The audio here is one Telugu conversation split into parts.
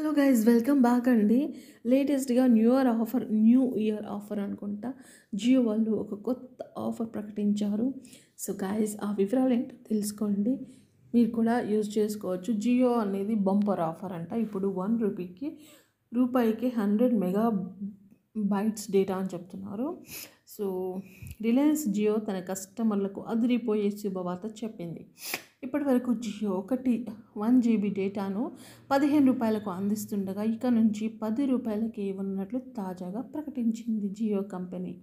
హలో గైస్ వెల్కమ్ బ్యాక్ అండి లేటెస్ట్గా new year offer new year offer అనుకుంటా జియో వాళ్ళు ఒక కొత్త ఆఫర్ ప్రకటించారు సో గైస్ ఆ వివరాలు ఏంటో తెలుసుకోండి మీరు కూడా యూజ్ చేసుకోవచ్చు జియో అనేది బంపర్ ఆఫర్ అంట ఇప్పుడు వన్ రూపీకి రూపాయికి హండ్రెడ్ మెగా బైట్స్ డేటా అని చెప్తున్నారు సో రిలయన్స్ జియో తన కస్టమర్లకు అదిరిపోయే శుభవార్త చెప్పింది ఇప్పటి వరకు జియో ఒకటి వన్ జీబీ డేటాను పదిహేను రూపాయలకు అందిస్తుండగా ఇక నుంచి పది రూపాయలకి ఇవ్వనున్నట్లు తాజాగా ప్రకటించింది జియో కంపెనీ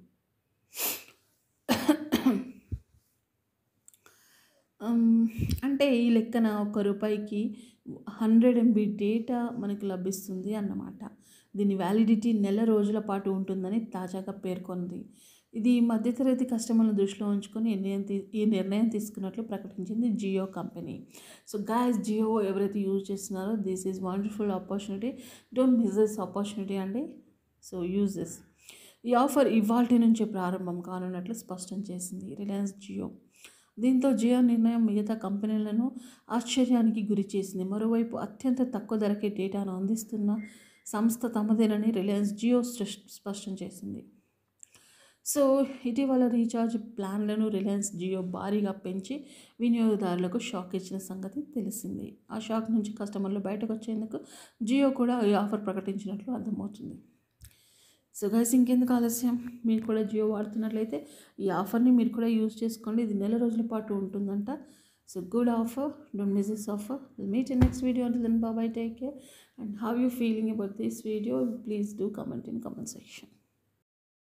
Um, అంటే ఈ లెక్కన ఒక రూపాయికి హండ్రెడ్ ఎంబీ డేటా మనకు లభిస్తుంది అన్నమాట దీని వ్యాలిడిటీ నెల రోజుల పాటు ఉంటుందని తాజాగా పేర్కొంది ఇది మధ్యతరగతి కస్టమర్లను దృష్టిలో ఉంచుకొని నిర్ణయం తీ ఈ నిర్ణయం తీసుకున్నట్లు ప్రకటించింది Jio company so guys Jio ఎవరైతే యూజ్ చేస్తున్నారో this is wonderful opportunity don't miss this opportunity అండి సో యూజ్ దిస్ ఈ ఆఫర్ ఇవాల్టి నుంచే ప్రారంభం కానున్నట్లు స్పష్టం చేసింది రిలయన్స్ జియో దీంతో జియో నిర్ణయం మిగతా కంపెనీలను ఆశ్చర్యానికి గురి చేసింది మరోవైపు అత్యంత తక్కువ ధరకే డేటాను అందిస్తున్న సంస్థ తమదేనని రిలయన్స్ జియో స్పష్- స్పష్టం చేసింది సో ఇటీవల రీఛార్జ్ ప్లాన్లను రిలయన్స్ జియో భారీగా పెంచి వినియోగదారులకు షాక్ ఇచ్చిన సంగతి తెలిసింది ఆ షాక్ నుంచి కస్టమర్లు బయటకు వచ్చేందుకు జియో కూడా ఈ ఆఫర్ ప్రకటించినట్లు అర్థమవుతుంది సో గైస్ ఇంకెందుకు ఆలస్యం మీరు కూడా జియో వాడుతున్నట్లయితే ఈ ఆఫర్ని మీరు కూడా యూజ్ చేసుకోండి ఇది నెల రోజుల పాటు ఉంటుందంట so good offer don't miss this offer meet in next video అంటే దెన్ బాబాయ్ take care and how you feeling about this video please do comment in comment section